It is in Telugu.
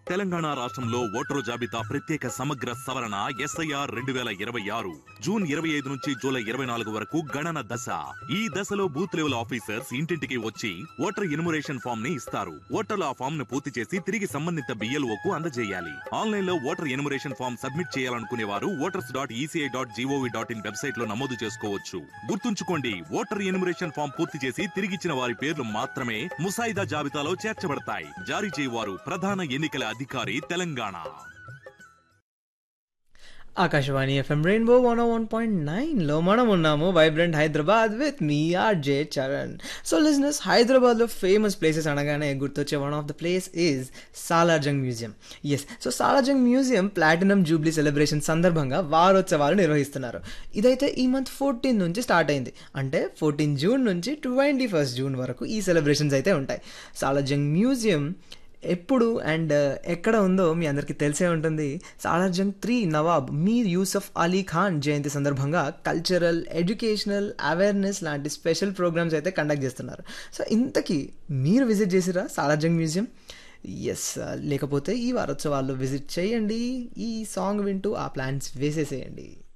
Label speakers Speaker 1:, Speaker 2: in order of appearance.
Speaker 1: తెలంగాణ రాష్ట్రంలో ఓటరు జాబితా ప్రత్యేక సమగ్ర సవరణ ఎస్ఐఆర్ రెండు వేల ఇరవై ఆరు జూన్ ఇరవై ఐదు నుంచి జూలై ఇరవై నాలుగు వరకు గణన దశ ఈ దశలో బూత్ లెవెల్ ఆఫీసర్స్ ఇంటింటికి వచ్చి ఓటర్ ఇన్మురేషన్ ఫామ్ ని ఇస్తారు ఓటర్లు ఆ ఫామ్ ను పూర్తి చేసి తిరిగి సంబంధిత బిఎల్ఓ కు అందజేయాలి ఆన్లైన్ లో ఓటర్ ఇన్మురేషన్ ఫామ్ సబ్మిట్ చేయాలనుకునే వారు voters dot ECI dot gov dot in website లో నమోదు చేసుకోవచ్చు గుర్తుంచుకోండి ఓటర్ ఇన్మురేషన్ ఫామ్ పూర్తి చేసి తిరిగిచ్చిన వారి పేర్లు మాత్రమే ముసాయిదా జాబితాలో చేర్చబడతాయి జారీ చేయవారు ప్రధాన ఎన్నికల అధికారి Telangana
Speaker 2: Akashvani FM rainbow one one point నైన్లో మనం ఉన్నాము వైబ్రెంట్ హైదరాబాద్ విత్ మీ ఆర్జే చరణ్ సో లిజినెస్ హైదరాబాద్లో ఫేమస్ ప్లేసెస్ అనగానే గుర్తొచ్చే one of the place is Salarjung museum yes so Salarjung museum platinum jubilee celebration సందర్భంగా వారోత్సవాలు నిర్వహిస్తున్నారు ఇదైతే ఈ మంత్ ఫోర్టీన్ నుంచి స్టార్ట్ అయింది అంటే ఫోర్టీన్ జూన్ నుంచి ట్వంటీ ఫస్ట్ జూన్ వరకు ఈ సెలబ్రేషన్స్ అయితే ఉంటాయి సాలార్జంగ్ మ్యూజియం ఎప్పుడు అండ్ ఎక్కడ ఉందో మీ అందరికీ తెలిసే ఉంటుంది సాలార్జంగ్ త్రీ నవాబ్ మీర్ యూసఫ్ అలీ ఖాన్ జయంతి సందర్భంగా కల్చరల్ ఎడ్యుకేషనల్ అవేర్నెస్ లాంటి స్పెషల్ ప్రోగ్రామ్స్ అయితే కండక్ట్ చేస్తున్నారు సో ఇంతకీ మీరు విజిట్ చేసిరా సాలార్జంగ్ మ్యూజియం ఎస్ లేకపోతే ఈ వారోత్సవాల్లో విజిట్ చేయండి ఈ సాంగ్ వింటూ ఆ ప్లాన్స్ వేసేసేయండి